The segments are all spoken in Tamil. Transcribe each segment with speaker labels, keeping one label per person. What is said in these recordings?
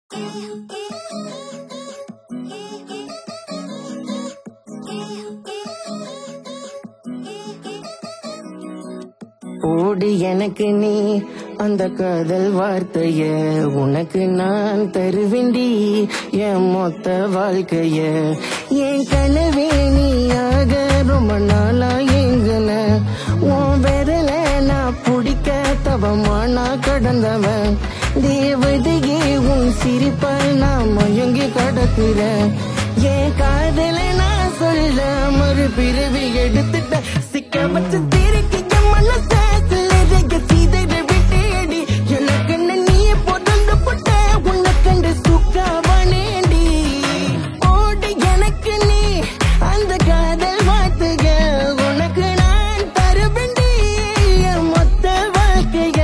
Speaker 1: ஓடு எனக்கு நீ அந்த காதல் வார்த்தைய உனக்கு நான் தருவேண்டி என் மொத்த வாழ்க்கைய என் கனவே நீயாக ரொம்ப நாளா எங்குன உன் விரல நான் பிடிக்க தவமா நான் கடந்தவன் தேவதையே உன் சிரிப்பால் நான் மயங்கி கடக்கிறேன் என் காதல நான் சொல்ல மறுபிறவி எடுத்துட்ட சிக்க வச்சு திருக்கி என் மனச சிலரைய சீதைய விட்டேடி எனக்கு நீ பொடந்து போட்ட உன்னை கண்டு சுக்காவனேடி ஓடி எனக்கு நீ அந்த காதல் வார்த்தைக உனக்கு நான் தருவேண்டி என் மொத்த வாழ்க்கைய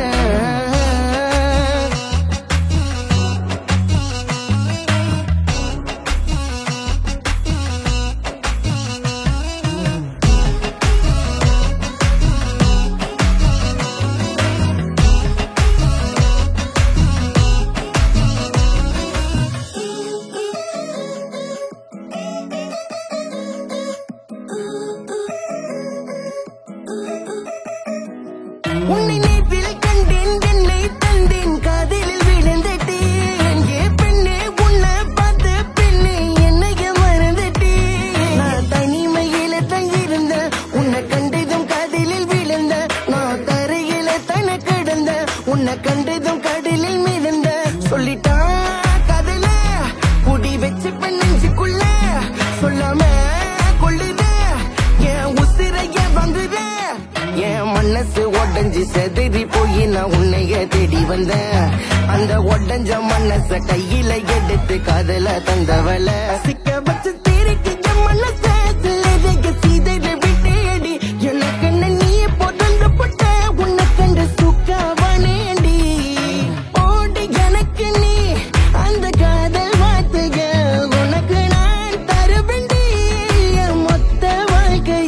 Speaker 1: உன்னை நேற்றில் கண்டேன் என்னை தந்தேன் காதலில் விழுந்துட்டேன் ஏ பெண்ணே உன்னை பார்த்த பெண்ணே என்னைய மறந்துட்டேன் நான் தனிமையில தங்கியிருந்த உன்னை கண்டதும் காதலில் விழுந்த நான் தரையில தன கிடந்த உன்னை கண்டதும் கடலில் மிதந்த சொல்லிட்டான் காதல குடி வச்சு நெஞ்சுக்குள்ள சொல்லாம கொள்ளுத என் உசிரைய வந்துத என் மனசு உடஞ்சு செதறி போய் நான் உன்னைய தேடி வந்தேன் அந்த உடஞ்ச மனச கையில எடுத்து காதல தந்தவள சிக்க வச்சு திருக்கி என் மனச சிலரைய சீதற விட்டேடி எனக்கு நீ பொதந்து போட்ட உன்னை கண்டு சுக்காவனேடி ஓடி எனக்கு நீ அந்த காதல் வார்த்தைக உனக்கு நான் தருவேண்டி என் மொத்த வாழ்க்கைய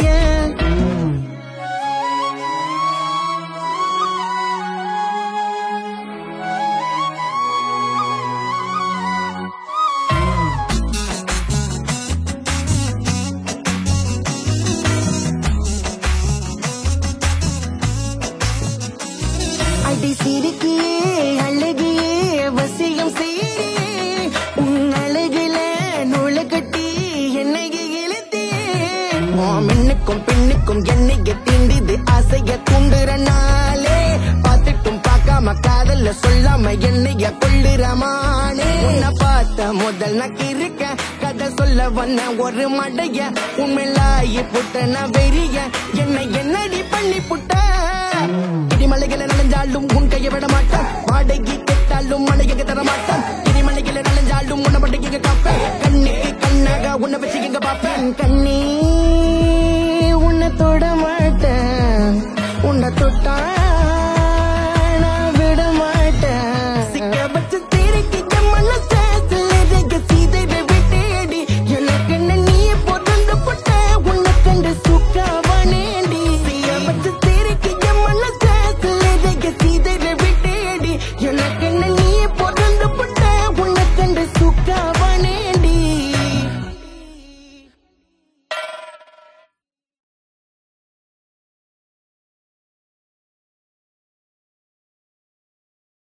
Speaker 1: அடி சிரிக்கியே அழகியே வசியம் செய்யே உன் அழகுல நூலை கட்டி என்னை இழுத்தியே மின்னுக்கும் பெண்ணுக்கும் என்னைய தீண்டிது ஆசைய தூண்டுற நாளே பார்த்துட்டும் பார்க்காம காதல்ல சொல்லாம என்னைய கொள்ளுறமானே உன்னை பார்த்த முதல் நான் இருக்க கதை சொல்ல வந்த ஒரு மடைய உண்மையிலாயி புட்ட நான் வெறிய என்னை என்னடி பண்ணி புட்ட இடிமலைகளை நனைஞ்சாலும் உன் கையை விட மாட்டான் வாடகை கெட்டாலும் மலையை தர மாட்டான் இடிமலைகளை நனைஞ்சாலும் உன்னை பட்டைக்கு காப்பேன் கண்ணுக்கு கண்ணாக உன்னை வச்சு எங்க பாப்பேன் கண்ணே உன்னை தொட மாட்டேன் உன்னை தொட்டா நான் விட மாட்டேன் சிக்க வச்சு திருக்கி என் மனச சிலரைய சீதைய விட்டேடி எனக்கு நீ பொதந்து போட்ட உன்னை கண்டு சுக்காவனேடி சிக்க வச்சு திருக்கி என் மனச சிலரைய சீதைய விட்டேடி எனக்கு நீ